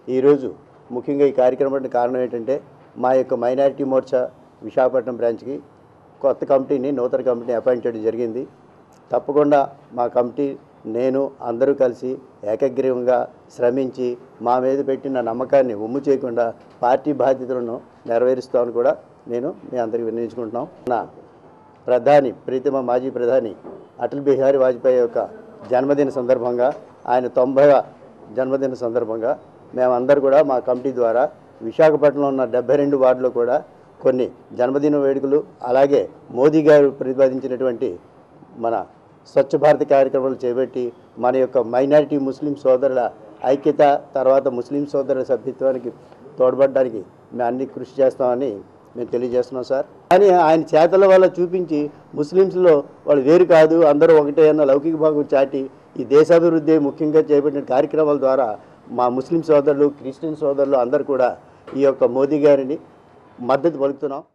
ఈరోజు ముఖ్యంగా ఈ కార్యక్రమానికి కారణం ఏంటంటే మా యొక్క మైనారిటీ మోర్చా విశాఖపట్నం బ్రాంచ్కి కొత్త కమిటీని నూతన కమిటీని అపాయింట్ చేయడం జరిగింది తప్పకుండా మా కమిటీ నేను అందరూ కలిసి ఏకగ్రీవంగా శ్రమించి మా మీద పెట్టిన నమ్మకాన్ని ఉమ్ము చేయకుండా పార్టీ బాధ్యతలను నెరవేరుస్తామని కూడా నేను మీ అందరికీ వినియోగించుకుంటున్నాం నా ప్రధాని ప్రీతమ మాజీ ప్రధాని అటల్ బిహారీ వాజ్పేయి యొక్క జన్మదిన సందర్భంగా ఆయన తొంభై జన్మదిన సందర్భంగా మేమందరూ కూడా మా కమిటీ ద్వారా విశాఖపట్నంలో ఉన్న డెబ్బై రెండు వార్డులో కూడా కొన్ని జన్మదిన వేడుకలు అలాగే మోదీ గారు ప్రతిపాదించినటువంటి మన స్వచ్ఛ భారత్ కార్యక్రమాలు చేపట్టి మన యొక్క మైనారిటీ ముస్లిం సోదరుల ఐక్యత తర్వాత ముస్లిం సోదరుల సభ్యత్వానికి తోడ్పడడానికి మేము అన్ని కృషి చేస్తామని మేము తెలియజేస్తున్నాం సార్ కానీ ఆయన చేతల వల్ల చూపించి ముస్లిమ్స్లో వాళ్ళు వేరు కాదు అందరూ ఒకటే అన్న లౌకిక భాగం చాటి ఈ దేశాభివృద్ధి ముఖ్యంగా చేపట్టిన కార్యక్రమాల ద్వారా మా ముస్లిం సోదరులు క్రిస్టియన్ సోదరులు అందరూ కూడా ఈ యొక్క మోదీ గారిని మద్దతు పలుకుతున్నాం